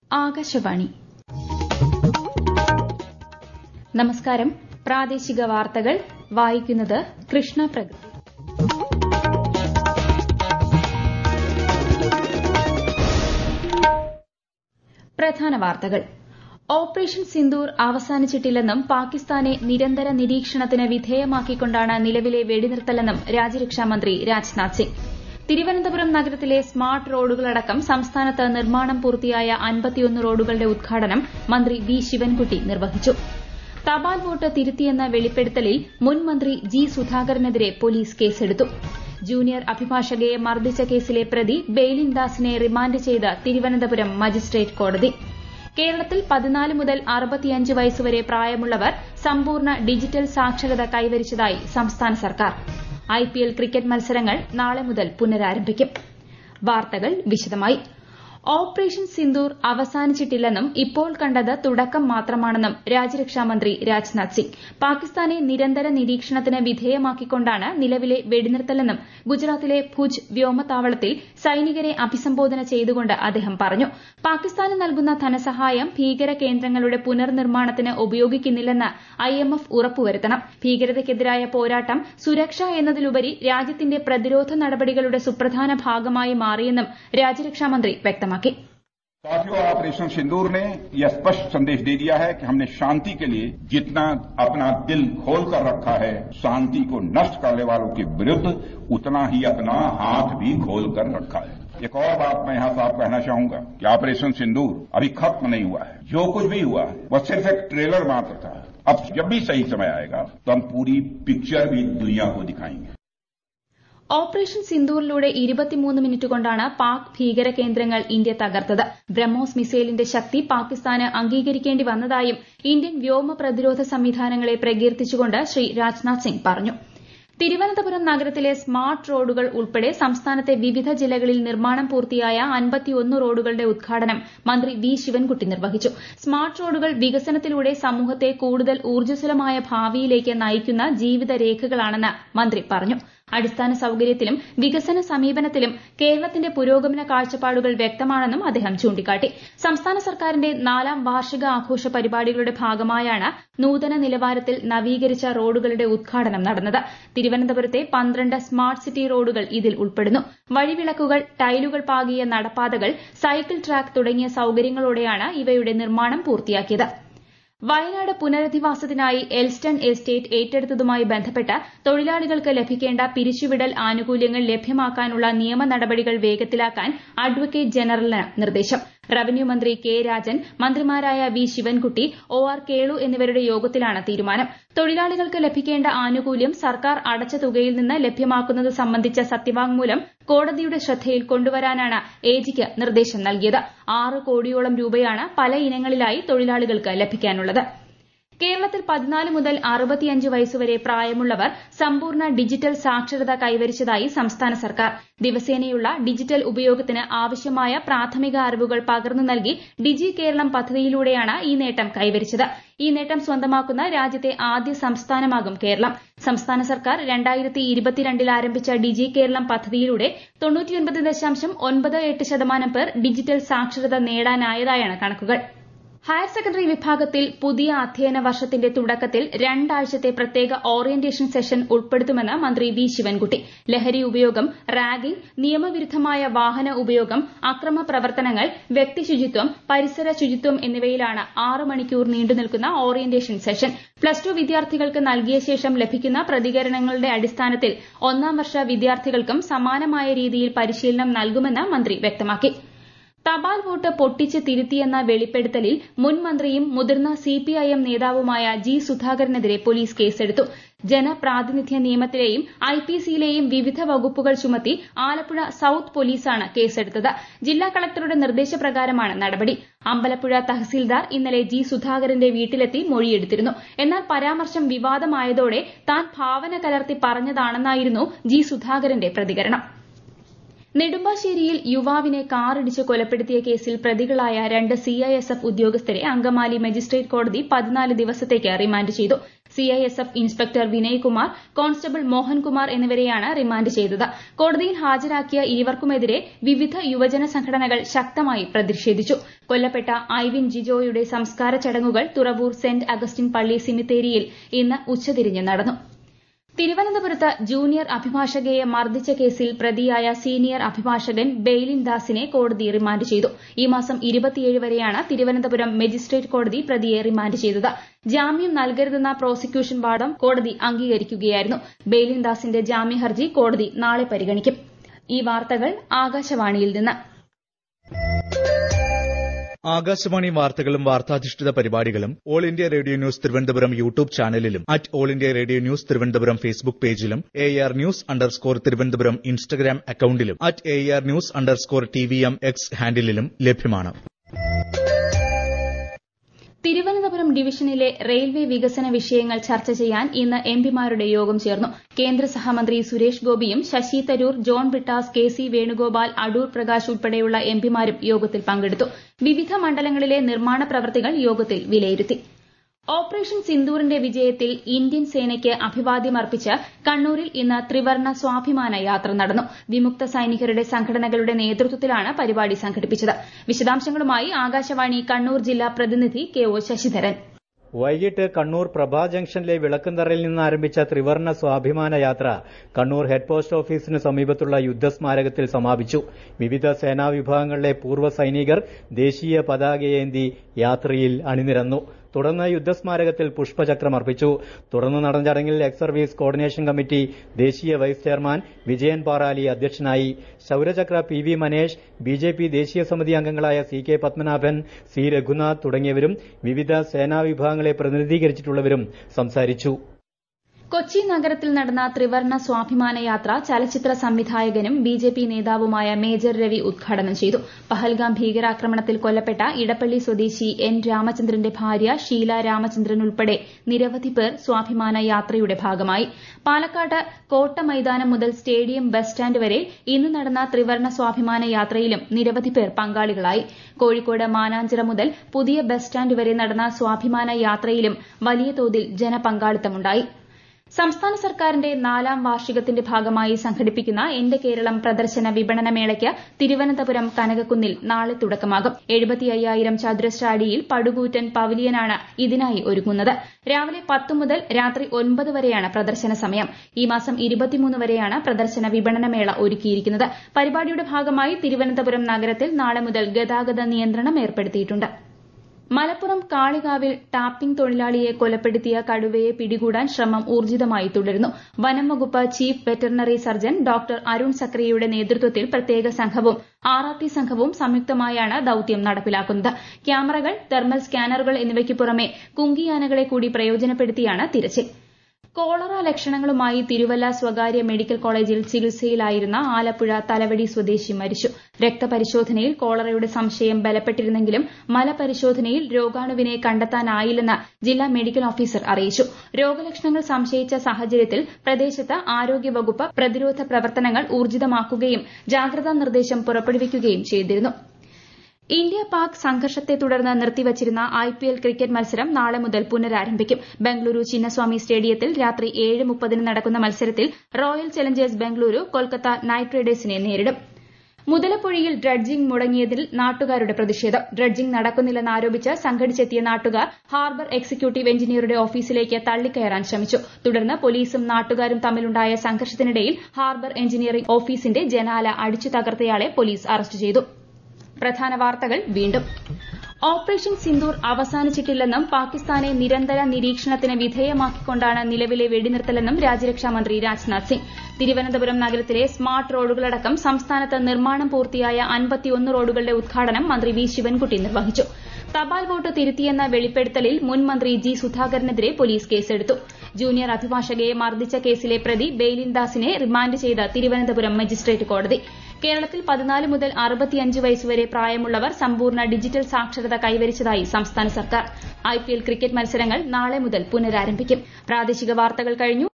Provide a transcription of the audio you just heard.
ആകാശവാണി നമസ്കാരം പ്രാദേശിക വാർത്തകൾ വായിക്കുന്നത് കൃഷ്ണ പ്രഗതി പ്രധാന വാർത്തകൾ ഓപ്പറേഷൻ സിന്ദൂർ അവസാനിച്ചിട്ടില്ലെന്നും പാകിസ്ഥാനെ നിരന്തര നിരീക്ഷണത്തിന് വിധേയമാക്കിക്കൊണ്ടാണ് നിലവിലെ വെടിനിർത്തലെന്നും രാജ്യരക്ഷാമന്ത്രി രാജ്നാഥ് സിംഗ് തിരുവനന്തപുരം നഗരത്തിലെ സ്മാർട്ട് റോഡുകളടക്കം സംസ്ഥാനത്ത് നിർമ്മാണം പൂർത്തിയായ അൻപത്തിയൊന്ന് റോഡുകളുടെ ഉദ്ഘാടനം മന്ത്രി വി ശിവൻകുട്ടി നിർവഹിച്ചു തപാൽ വോട്ട് തിരുത്തിയെന്ന വെളിപ്പെടുത്തലിൽ മുൻ മന്ത്രി ജി സുധാകരനെതിരെ പോലീസ് കേസെടുത്തു ജൂനിയർ അഭിഭാഷകയെ മർദ്ദിച്ച കേസിലെ പ്രതി ബെയ്ലിൻ ദാസിനെ റിമാൻഡ് ചെയ്ത് തിരുവനന്തപുരം മജിസ്ട്രേറ്റ് കോടതി കേരളത്തിൽ പതിനാല് മുതൽ അറുപത്തിയഞ്ച് വയസ്സുവരെ പ്രായമുള്ളവർ സമ്പൂർണ്ണ ഡിജിറ്റൽ സാക്ഷരത കൈവരിച്ചതായി സംസ്ഥാന സർക്കാർ ഐപിഎൽ ക്രിക്കറ്റ് മത്സരങ്ങൾ നാളെ മുതൽ പുനരാരംഭിക്കും വാർത്തകൾ വിശദമായി ഓപ്പറേഷൻ സിന്ദൂർ അവസാനിച്ചിട്ടില്ലെന്നും ഇപ്പോൾ കണ്ടത് തുടക്കം മാത്രമാണെന്നും രാജ്യരക്ഷാമന്ത്രി രാജ്നാഥ് സിംഗ് പാകിസ്ഥാനെ നിരന്തര നിരീക്ഷണത്തിന് വിധേയമാക്കിക്കൊണ്ടാണ് നിലവിലെ വെടിനിർത്തലെന്നും ഗുജറാത്തിലെ ഭുജ് വ്യോമതാവളത്തിൽ സൈനികരെ അഭിസംബോധന ചെയ്തുകൊണ്ട് അദ്ദേഹം പറഞ്ഞു പാകിസ്ഥാന് നൽകുന്ന ധനസഹായം ഭീകര കേന്ദ്രങ്ങളുടെ പുനർനിർമ്മാണത്തിന് ഉപയോഗിക്കുന്നില്ലെന്ന് ഐഎംഎഫ് ഉറപ്പുവരുത്തണം ഭീകരതയ്ക്കെതിരായ പോരാട്ടം സുരക്ഷ എന്നതിലുപരി രാജ്യത്തിന്റെ പ്രതിരോധ നടപടികളുടെ സുപ്രധാന ഭാഗമായി മാറിയെന്നും രാജ്യരക്ഷാമന്ത്രി വ്യക്തമാക്കി साथियों ऑपरेशन सिंदूर ने यह स्पष्ट संदेश दे दिया है कि हमने शांति के लिए जितना अपना दिल खोल कर रखा है शांति को नष्ट करने वालों के विरुद्ध उतना ही अपना हाथ भी खोल कर रखा है एक और बात मैं यहां साफ कहना चाहूंगा कि ऑपरेशन सिंदूर अभी खत्म नहीं हुआ है जो कुछ भी हुआ है वह सिर्फ एक ट्रेलर मात्र था अब जब भी सही समय आएगा तो हम पूरी पिक्चर भी दुनिया को दिखाएंगे ഓപ്പറേഷൻ സിന്ദൂറിലൂടെ ഇരുപത്തിമൂന്ന് മിനിറ്റ് കൊണ്ടാണ് പാക് ഭീകര കേന്ദ്രങ്ങൾ ഇന്ത്യ തകർത്തത് ബ്രഹ്മോസ് മിസൈലിന്റെ ശക്തി പാകിസ്ഥാന് അംഗീകരിക്കേണ്ടി വന്നതായും ഇന്ത്യൻ വ്യോമ പ്രതിരോധ സംവിധാനങ്ങളെ പ്രകീർത്തിച്ചുകൊണ്ട് ശ്രീ രാജ്നാഥ് സിംഗ് പറഞ്ഞു തിരുവനന്തപുരം നഗരത്തിലെ സ്മാർട്ട് റോഡുകൾ ഉൾപ്പെടെ സംസ്ഥാനത്തെ വിവിധ ജില്ലകളിൽ നിർമ്മാണം പൂർത്തിയായ അൻപത്തിയൊന്ന് റോഡുകളുടെ ഉദ്ഘാടനം മന്ത്രി വി ശിവൻകുട്ടി നിർവഹിച്ചു സ്മാർട്ട് റോഡുകൾ വികസനത്തിലൂടെ സമൂഹത്തെ കൂടുതൽ ഊർജ്ജസ്വലമായ ഭാവിയിലേക്ക് നയിക്കുന്ന ജീവിതരേഖകളാണെന്ന് മന്ത്രി പറഞ്ഞു അടിസ്ഥാന സൌകര്യത്തിലും വികസന സമീപനത്തിലും കേരളത്തിന്റെ പുരോഗമന കാഴ്ചപ്പാടുകൾ വ്യക്തമാണെന്നും അദ്ദേഹം ചൂണ്ടിക്കാട്ടി സംസ്ഥാന സർക്കാരിന്റെ നാലാം വാർഷിക ആഘോഷ പരിപാടികളുടെ ഭാഗമായാണ് നൂതന നിലവാരത്തിൽ നവീകരിച്ച റോഡുകളുടെ ഉദ്ഘാടനം നടന്നത് തിരുവനന്തപുരത്തെ പന്ത്രണ്ട് സ്മാർട്ട് സിറ്റി റോഡുകൾ ഇതിൽ ഉൾപ്പെടുന്നു വഴിവിളക്കുകൾ ടൈലുകൾ പാകിയ നടപ്പാതകൾ സൈക്കിൾ ട്രാക്ക് തുടങ്ങിയ സൌകര്യങ്ങളോടെയാണ് ഇവയുടെ നിർമ്മാണം പൂർത്തിയാക്കിയത് വയനാട് പുനരധിവാസത്തിനായി എൽസ്റ്റൺ എസ്റ്റേറ്റ് ഏറ്റെടുത്തതുമായി ബന്ധപ്പെട്ട് തൊഴിലാളികൾക്ക് ലഭിക്കേണ്ട പിരിച്ചുവിടൽ ആനുകൂല്യങ്ങൾ ലഭ്യമാക്കാനുള്ള നിയമ നടപടികൾ വേഗത്തിലാക്കാൻ അഡ്വക്കേറ്റ് ജനറലിന് നിർദ്ദേശം റവന്യൂ മന്ത്രി കെ രാജൻ മന്ത്രിമാരായ V Sivankutty O R Kelu എന്നിവരുടെ യോഗത്തിലാണ് തീരുമാനം തൊഴിലാളികൾക്ക് ലഭിക്കേണ്ട ആനുകൂല്യം സർക്കാർ അടച്ച തുകയിൽ നിന്ന് ലഭ്യമാക്കുന്നത് സംബന്ധിച്ച സത്യവാങ്മൂലം കോടതിയുടെ ശ്രദ്ധയിൽ കൊണ്ടുവരാനാണ് എജിക്ക് നിർദ്ദേശം നൽകിയത് ആറ് കോടിയോളം രൂപയാണ് പല ഇനങ്ങളിലായി തൊഴിലാളികൾക്ക് ലഭിക്കാനുള്ളത് കേരളത്തിൽ പതിനാല് മുതൽ അറുപത്തിയഞ്ച് വയസ്സുവരെ പ്രായമുള്ളവർ സമ്പൂർണ്ണ ഡിജിറ്റൽ സാക്ഷരത കൈവരിച്ചതായി സംസ്ഥാന സർക്കാർ ദിവസേനയുള്ള ഡിജിറ്റൽ ഉപയോഗത്തിന് ആവശ്യമായ പ്രാഥമിക അറിവുകൾ പകർന്നു നൽകി ഡിജി കേരളം പദ്ധതിയിലൂടെയാണ് ഈ നേട്ടം കൈവരിച്ചത് ഈ നേട്ടം സ്വന്തമാക്കുന്ന രാജ്യത്തെ ആദ്യ സംസ്ഥാനമാകും കേരളം സംസ്ഥാന സർക്കാർ രണ്ടായിരത്തി ഇരുപത്തിരണ്ടിൽ ആരംഭിച്ച ഡിജി കേരളം പദ്ധതിയിലൂടെ തൊണ്ണൂറ്റിയൊൻപത് ദശാംശം ഒൻപത് എട്ട് ശതമാനം പേർ ഡിജിറ്റൽ സാക്ഷരത നേടാനായതായാണ് കണക്കുകൾ ഹയർ സെക്കൻഡറി വിഭാഗത്തിൽ പുതിയ അധ്യയന വർഷത്തിന്റെ തുടക്കത്തിൽ രണ്ടാഴ്ചത്തെ പ്രത്യേക ഓറിയന്റേഷൻ സെഷൻ ഉൾപ്പെടുത്തുമെന്ന് മന്ത്രി വി ശിവൻകുട്ടി ലഹരി ഉപയോഗം റാഗിംഗ് നിയമവിരുദ്ധമായ വാഹന ഉപയോഗം അക്രമ പ്രവർത്തനങ്ങൾ വ്യക്തി ശുചിത്വം പരിസര ശുചിത്വം എന്നിവയിലാണ് ആറ് മണിക്കൂർ നീണ്ടുനിൽക്കുന്ന ഓറിയന്റേഷൻ സെഷൻ പ്ലസ് ടു വിദ്യാർത്ഥികൾക്ക് നൽകിയ ശേഷം ലഭിക്കുന്ന പ്രതികരണങ്ങളുടെ അടിസ്ഥാനത്തിൽ ഒന്നാം വർഷ വിദ്യാർത്ഥികൾക്കും സമാനമായ രീതിയിൽ പരിശീലനം നൽകുമെന്ന് മന്ത്രി വ്യക്തമാക്കി തപാൽ വോട്ട് പൊട്ടിച്ച് തിരുത്തിയെന്ന വെളിപ്പെടുത്തലിൽ മുൻ മന്ത്രിയും മുതിർന്ന സിപിഐഎം നേതാവുമായ ജി സുധാകരനെതിരെ പോലീസ് കേസെടുത്തു ജനപ്രാതിനിധ്യ നിയമത്തിലെയും ഐപിസിയിലെയും വിവിധ വകുപ്പുകൾ ചുമത്തി ആലപ്പുഴ സൌത്ത് പോലീസാണ് കേസെടുത്തത് ജില്ലാ കളക്ടറുടെ നിർദ്ദേശപ്രകാരമാണ് നടപടി അമ്പലപ്പുഴ തഹസീൽദാർ ഇന്നലെ ജി സുധാകരന്റെ വീട്ടിലെത്തി മൊഴിയെടുത്തിരുന്നു എന്നാൽ പരാമർശം വിവാദമായതോടെ താൻ ഭാവന കലർത്തി പറഞ്ഞതാണെന്നായിരുന്നു ജി സുധാകരന്റെ പ്രതികരണം നെടുമ്പാശ്ശേരിയിൽ യുവാവിനെ കാറിടിച്ച് കൊലപ്പെടുത്തിയ കേസിൽ പ്രതികളായ രണ്ട് സിഐഎസ്എഫ് ഉദ്യോഗസ്ഥരെ അങ്കമാലി മജിസ്ട്രേറ്റ് കോടതി പതിനാല് ദിവസത്തേക്ക് റിമാൻഡ് ചെയ്തു CISF inspector Vinay Kumar constable Mohankumar എന്നിവരെയാണ് റിമാൻഡ് ചെയ്തത് കോടതിയിൽ ഹാജരാക്കിയ ഇരുവർക്കുമെതിരെ വിവിധ യുവജന സംഘടനകൾ ശക്തമായി പ്രതിഷേധിച്ചു കൊല്ലപ്പെട്ട ഐവിൻ ജിജോയുടെ സംസ്കാര ചടങ്ങുകൾ തുറവൂർ സെന്റ് അഗസ്റ്റിൻ പള്ളി സിമിത്തേരിയിൽ ഇന്ന് ഉച്ചതിരിഞ്ഞ് നടന്നു തിരുവനന്തപുരത്ത് ജൂനിയർ അഭിഭാഷകയെ മർദ്ദിച്ച കേസിൽ പ്രതിയായ സീനിയർ അഭിഭാഷകൻ ബെയ്ലിൻ ദാസിനെ കോടതി റിമാൻഡ് ചെയ്തു ഈ മാസം വരെയാണ് തിരുവനന്തപുരം മജിസ്ട്രേറ്റ് കോടതി പ്രതിയെ റിമാൻഡ് ചെയ്തത് ജാമ്യം നൽകരുതെന്ന പ്രോസിക്യൂഷൻ വാദം കോടതി അംഗീകരിക്കുകയായിരുന്നു ബെയ്ലിൻ ദാസിന്റെ ജാമ്യ ഹർജി കോടതി നാളെ പരിഗണിക്കും ഈ വാർത്തകൾ ആകാശവാണിയിൽ നിന്ന് ആകാശവാണി വാർത്തകളും വാർത്താധിഷ്ഠിത പരിപാടികളും All India Radio news Thiruvananthapuram YouTube ചാനലിലും at All India Radio news Thiruvananthapuram Facebook പേജിലും A R news underscore Thiruvananthapuram Instagram അക്കൌണ്ടിലും at A R news underscore T V M X ഹാൻഡിലും ലഭ്യമാണ് തിരുവനന്തപുരം ഡിവിഷനിലെ റെയിൽവേ വികസന വിഷയങ്ങൾ ചർച്ച ചെയ്യാൻ ഇന്ന് എംപിമാരുടെ യോഗം ചേർന്നു കേന്ദ്ര സഹമന്ത്രി സുരേഷ് ഗോപിയും ശശി തരൂർ ജോൺ ബ്രിട്ടാസ് കെ സി വേണുഗോപാൽ അടൂർ പ്രകാശ് ഉൾപ്പെടെയുള്ള എംപിമാരും യോഗത്തിൽ പങ്കെടുത്തു വിവിധ മണ്ഡലങ്ങളിലെ നിർമ്മാണ പ്രവൃത്തികൾ യോഗത്തിൽ വിലയിരുത്തി ഓപ്പറേഷൻ സിന്ദൂറിന്റെ വിജയത്തിൽ ഇന്ത്യൻ സേനയ്ക്ക് അഭിവാദ്യമർപ്പിച്ച് കണ്ണൂരിൽ ഇന്ന് ത്രിവർണ്ണ സ്വാഭിമാന യാത്ര നടന്നു വിമുക്ത സൈനികരുടെ സംഘടനകളുടെ നേതൃത്വത്തിലാണ് പരിപാടി സംഘടിപ്പിച്ചത് വിശദാംശങ്ങളുമായി ആകാശവാണി കണ്ണൂർ ജില്ലാ പ്രതിനിധി കെ ഒ ശശിധരൻ വൈകിട്ട് കണ്ണൂർ പ്രഭാ ജംഗ്ഷനിലെ വിളക്കുന്തറയിൽ നിന്ന് ആരംഭിച്ച ത്രിവർണ്ണ സ്വാഭിമാന യാത്ര കണ്ണൂർ ഹെഡ് പോസ്റ്റ് ഓഫീസിന് സമീപത്തുള്ള യുദ്ധസ്മാരകത്തിൽ സമാപിച്ചു വിവിധ സേനാ വിഭാഗങ്ങളിലെ പൂർവ്വ സൈനികർ ദേശീയ പതാകയേന്തി യാത്രയിൽ അണിനിരന്നു തുടർന്ന് യുദ്ധസ്മാരകത്തിൽ പുഷ്പചക്രം അർപ്പിച്ചു തുടർന്ന് നടന്ന ചടങ്ങിൽ എക്സ് സർവീസ് കോർഡിനേഷൻ കമ്മിറ്റി ദേശീയ വൈസ് ചെയർമാൻ വിജയൻ പാറാലി അധ്യക്ഷനായി Shaurya Chakra P V Manesh B J P ദേശീയ സമിതി അംഗങ്ങളായ C K Padmanabhan C Raghunath തുടങ്ങിയവരും വിവിധ സേനാ വിഭാഗങ്ങളെ പ്രതിനിധീകരിച്ചിട്ടുള്ളവരും സംസാരിച്ചു കൊച്ചി നഗരത്തിൽ നടന്ന ത്രിവർണ്ണ സ്വാഭിമാന യാത്ര ചലച്ചിത്ര സംവിധായകനും ബി ജെ പി നേതാവുമായ മേജർ രവി ഉദ്ഘാടനം ചെയ്തു പഹൽഗാം ഭീകരാക്രമണത്തിൽ കൊല്ലപ്പെട്ട ഇടപ്പള്ളി സ്വദേശി എൻ രാമചന്ദ്രന്റെ ഭാര്യ ഷീല രാമചന്ദ്രൻ ഉൾപ്പെടെ നിരവധി പേർ സ്വാഭിമാന യാത്രയുടെ ഭാഗമായി പാലക്കാട് കോട്ട മൈതാനം മുതൽ സ്റ്റേഡിയം ബസ് സ്റ്റാൻഡ് വരെ ഇന്ന് നടന്ന ത്രിവർണ്ണ സ്വാഭിമാന യാത്രയിലും നിരവധി പേർ പങ്കാളികളായി കോഴിക്കോട് മാനാഞ്ചിറ മുതൽ പുതിയ ബസ് സ്റ്റാൻഡ് വരെ നടന്ന സ്വാഭിമാന യാത്രയിലും വലിയ തോതിൽ ജനപങ്കാളിത്തമുണ്ടായി സംസ്ഥാന സർക്കാരിന്റെ നാലാം വാർഷികത്തിന്റെ ഭാഗമായി സംഘടിപ്പിക്കുന്ന എന്റെ കേരളം പ്രദർശന വിപണന മേളയ്ക്ക് തിരുവനന്തപുരം കനകക്കുന്നിൽ നാളെ തുടക്കമാകും എഴുപത്തിയ്യായിരം ചതുരശ്ര അടിയിൽ പടുകൂറ്റൻ പവലിയനാണ് ഇതിനായി ഒരുങ്ങുന്നത് രാവിലെ പത്ത് മുതൽ രാത്രി ഒൻപത് വരെയാണ് പ്രദർശന സമയം ഈ മാസം ഇരുപത്തിമൂന്ന് വരെയാണ് പ്രദർശന വിപണന മേള ഒരുക്കിയിരിക്കുന്നത് പരിപാടിയുടെ ഭാഗമായി തിരുവനന്തപുരം നഗരത്തിൽ നാളെ മുതൽ ഗതാഗത നിയന്ത്രണം ഏർപ്പെടുത്തിയിട്ടുണ്ട് മലപ്പുറം കാളികാവിൽ ടാപ്പിംഗ് തൊഴിലാളിയെ കൊലപ്പെടുത്തിയ കടുവയെ പിടികൂടാൻ ശ്രമം ഊർജിതമായി തുടരുന്നു വനം വകുപ്പ് chief veterinary surgeon doctor Arun സക്രിയയുടെ നേതൃത്വത്തിൽ പ്രത്യേക സംഘവും ആർ ആർ ടി സംഘവും സംയുക്തമായാണ് ദൌത്യം നടപ്പിലാക്കുന്നത് ക്യാമറകൾ തെർമൽ സ്കാനറുകൾ എന്നിവയ്ക്ക് പുറമെ കുങ്കിയാനകളെ കൂടി പ്രയോജനപ്പെടുത്തിയാണ് തിരച്ചിൽ കോളറ ലക്ഷണങ്ങളുമായി തിരുവല്ല സ്വകാര്യ മെഡിക്കൽ കോളേജിൽ ചികിത്സയിലായിരുന്ന ആലപ്പുഴ തലവടി സ്വദേശി മരിച്ചു രക്തപരിശോധനയിൽ കോളറയുടെ സംശയം ബലപ്പെട്ടിരുന്നെങ്കിലും മലപരിശോധനയിൽ രോഗാണുവിനെ കണ്ടെത്താനായില്ലെന്ന് ജില്ലാ മെഡിക്കൽ ഓഫീസർ അറിയിച്ചു രോഗലക്ഷണങ്ങൾ സംശയിച്ച സാഹചര്യത്തിൽ പ്രദേശത്ത് ആരോഗ്യവകുപ്പ് പ്രതിരോധ പ്രവർത്തനങ്ങൾ ഊർജിതമാക്കുകയും ജാഗ്രതാ നിർദ്ദേശം പുറപ്പെടുവിക്കുകയും ചെയ്തിരുന്നു ഇന്ത്യ പാക് സംഘർഷത്തെ തുടർന്ന് നിർത്തിവച്ചിരുന്ന ഐപിഎൽ ക്രിക്കറ്റ് മത്സരം നാളെ മുതൽ പുനരാരംഭിക്കും ബംഗളൂരു ചിന്നസ്വാമി സ്റ്റേഡിയത്തിൽ രാത്രി ഏഴ് മുപ്പതിന് നടക്കുന്ന മത്സരത്തിൽ Royal Challengers Bengaluru Kolkata Knight റൈഡേഴ്സിനെ നേരിടും മുതലപ്പൊഴിയിൽ ഡ്രഡ്ജിംഗ് മുടങ്ങിയതിൽ നാട്ടുകാരുടെ പ്രതിഷേധം ഡ്രഡ്ജിംഗ് നടക്കുന്നില്ലെന്നാരോപിച്ച് സംഘടിച്ചെത്തിയ നാട്ടുകാർ ഹാർബർ എക്സിക്യൂട്ടീവ് എഞ്ചിനീയറുടെ ഓഫീസിലേക്ക് തള്ളിക്കയറാൻ ശ്രമിച്ചു തുടർന്ന് പോലീസും നാട്ടുകാരും തമ്മിലുണ്ടായ സംഘർഷത്തിനിടയിൽ ഹാർബർ എഞ്ചിനീയറിംഗ് ഓഫീസിന്റെ ജനാല അടിച്ചു തകർത്തയാളെ പോലീസ് അറസ്റ്റ് ചെയ്തു പ്രധാന വാർത്തകൾ വീണ്ടും ഓപ്പറേഷൻ സിന്ദൂർ അവസാനിച്ചിട്ടില്ലെന്നും പാകിസ്ഥാനെ നിരന്തര നിരീക്ഷണത്തിന് വിധേയമാക്കിക്കൊണ്ടാണ് നിലവിലെ വെടിനിർത്തലെന്നും രാജ്യരക്ഷാമന്ത്രി രാജ്നാഥ് സിംഗ് തിരുവനന്തപുരം നഗരത്തിലെ സ്മാർട്ട് റോഡുകളടക്കം സംസ്ഥാനത്ത് നിർമ്മാണം പൂർത്തിയായ അൻപത്തിയൊന്ന് റോഡുകളുടെ ഉദ്ഘാടനം മന്ത്രി വി ശിവൻകുട്ടി നിർവഹിച്ചു തപാൽ വോട്ട് തിരുത്തിയെന്ന വെളിപ്പെടുത്തലിൽ മുൻ മന്ത്രി ജി സുധാകരനെതിരെ പോലീസ് കേസെടുത്തു ജൂനിയർ അഭിഭാഷകയെ മർദ്ദിച്ച കേസിലെ പ്രതി ബെയ്ലിൻ ദാസിനെ റിമാൻഡ് ചെയ്ത് തിരുവനന്തപുരം മജിസ്ട്രേറ്റ് കോടതി കേരളത്തിൽ പതിനാല് മുതൽ അറുപത്തിയഞ്ച് വയസ്സുവരെ പ്രായമുള്ളവർ സമ്പൂർണ്ണ ഡിജിറ്റൽ സാക്ഷരത കൈവരിച്ചതായി സംസ്ഥാന സർക്കാർ ഐപിഎൽ ക്രിക്കറ്റ് മത്സരങ്ങൾ നാളെ മുതൽ പുനരാരംഭിക്കും പ്രാദേശിക വാർത്തകൾ കഴിഞ്ഞു